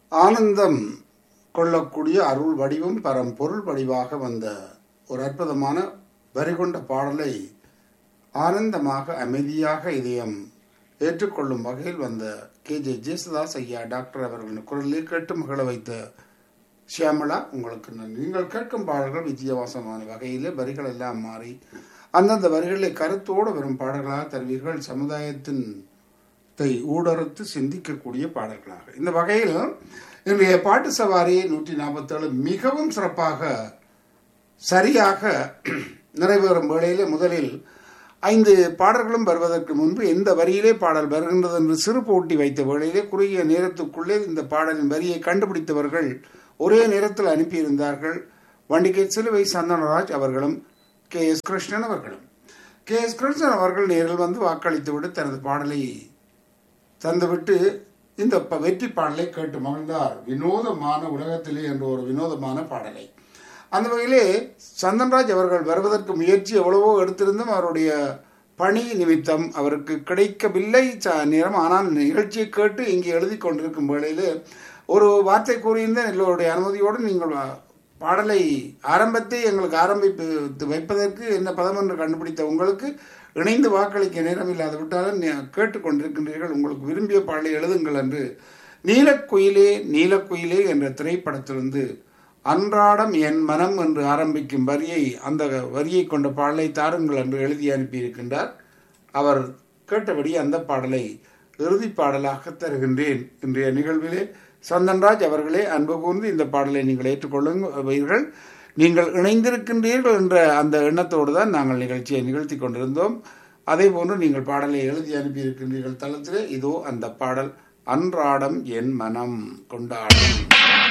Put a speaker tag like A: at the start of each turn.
A: ஆனந்தம் கொள்ளக்கூடிய அருள் வடிவம் பரம்பொருள் வடிவாக வந்த ஒரு அற்புதமான வரி கொண்ட பாடலை ஆனந்தமாக அமைதியாக இதயம் ஏற்றுக்கொள்ளும் வகையில் வந்த கே ஜே ஜேசுதாஸ் ஐயா டாக்டர் அவர்களின் குரலில் கேட்டு மகள வைத்த ஷியாமலா உங்களுக்கு நன்றி நீங்கள் கேட்கும் பாடல்கள் வித்தியாசமான வகையில் வரிகள் எல்லாம் மாறி அந்தந்த வரிகளை கருத்தோடு வரும் பாடல்களாக தருவீர்கள் சமுதாயத்தின் தை ஊடறுத்து சிந்திக்கக்கூடிய பாடல்களாக இந்த வகையில் இன்றைய பாட்டு சவாரி நூற்றி நாற்பத்தேழு மிகவும் சிறப்பாக சரியாக நிறைவேறும் வேளையிலே முதலில் ஐந்து பாடல்களும் வருவதற்கு முன்பு எந்த வரியிலே பாடல் வருகின்றது என்று சிறு போட்டி வைத்த வேளையிலே குறுகிய நேரத்துக்குள்ளே இந்த பாடலின் வரியை கண்டுபிடித்தவர்கள் ஒரே நேரத்தில் அனுப்பியிருந்தார்கள் வண்டிகை சிலுவை சந்தனராஜ் அவர்களும் கே எஸ் கிருஷ்ணன் அவர்களும் கே எஸ் கிருஷ்ணன் அவர்கள் நேரில் வந்து வாக்களித்துவிட்டு தனது பாடலை தந்துவிட்டு இந்த ப- வெற்றி பாடலை கேட்டு மகிழ்ந்தார் வினோதமான உலகத்திலே என்ற ஒரு வினோதமான பாடலை அந்த வகையிலே சந்தன்ராஜ் அவர்கள் வருவதற்கு முயற்சி எவ்வளவோ எடுத்திருந்தும் அவருடைய பணி நிமித்தம் அவருக்கு கிடைக்கவில்லை ச- நேரம் ஆனால் நிகழ்ச்சியை கேட்டு இங்கே எழுதி கொண்டிருக்கும் வேளையிலே ஒரு வார்த்தை கூறியிருந்தேன் எல்லோருடைய அனுமதியோடு நீங்கள் வா- பாடலை ஆரம்பத்தை எங்களுக்கு ஆரம்பித்து வைப்பதற்கு என்ன பதம் என்று கண்டுபிடித்த உங்களுக்கு இணைந்து வாக்களிக்க நேரம் இல்லாது விட்டாலும் நீ- கேட்டுக்கொண்டிருக்கின்றீர்கள் உங்களுக்கு விரும்பிய பாடலை எழுதுங்கள் என்று நீலக்குயிலே நீலக்குயிலே என்ற திரைப்படத்திலிருந்து அன்றாடம் என் மனம் என்று ஆரம்பிக்கும் வரியை அந்த வரியை கொண்ட பாடலை தாருங்கள் என்று எழுதி அனுப்பியிருக்கின்றார் அவர் கேட்டபடி அந்த பாடலை இறுதி பாடலாக தருகின்றேன் இன்றைய நிகழ்விலே சந்தன்ராஜ் அவர்களே அன்பு கூர்ந்து இந்த பாடலை நீங்கள் ஏற்றுக்கொள்ளுங்கள் நீங்கள் இணைந்திருக்கின்றீர்கள் என்ற அந்த எண்ணத்தோடு தான் நாங்கள் நிகழ்ச்சியை நிகழ்த்தி கொண்டிருந்தோம் அதே போன்று நீங்கள் பாடலை எழுதி அனுப்பியிருக்கின்றீர்கள் தளத்திலே இதோ அந்த பாடல் அன்றாடம் என் மனம் கொண்டாடும்